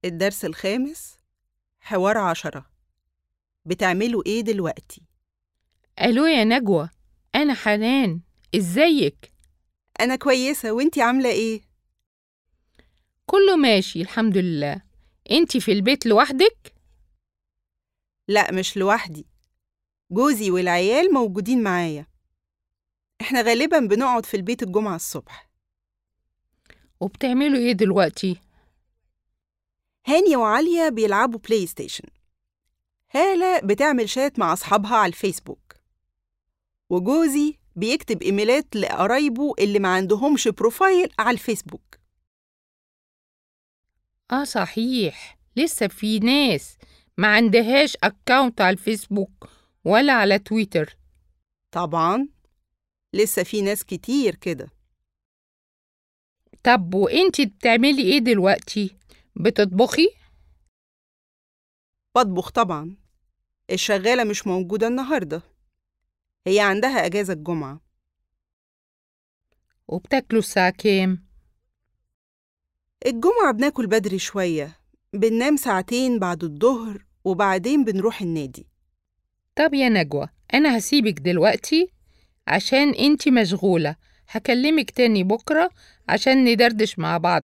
الدرس الخامس حوار عشرة بتعملوا إيه دلوقتي؟ الو يا نجوى انا حنان ازيك أنا كويسة وإنتي عاملة إيه؟ كله ماشي الحمد لله انتي في البيت لوحدك لا مش لوحدي جوزي والعيال موجودين معايا إحنا غالبا بنقعد في البيت الجمعة الصبح وبتعملوا ايه دلوقتي هاني وعالية بيلعبوا بلاي ستيشن هالة بتعمل شات مع أصحابها على الفيسبوك وجوزي بيكتب إيميلات لقرايبه اللي ما عندهمش بروفايل على الفيسبوك اه صحيح لسه في ناس ما عندهاش اكاونت على الفيسبوك ولا على تويتر طبعا لسه في ناس كتير كده طب وانتي بتعملي ايه دلوقتي بتطبخي بطبخ طبعا الشغالة مش موجودة النهاردة هي عندها أجازة الجمعة وبتاكلوا الساعة كام الجمعة بناكل بدري شوية بننام ساعتين بعد الظهر وبعدين بنروح النادي طب يا نجوى انا هسيبك دلوقتي عشان انتي مشغولة هكلمك تاني بكرة عشان ندردش مع بعض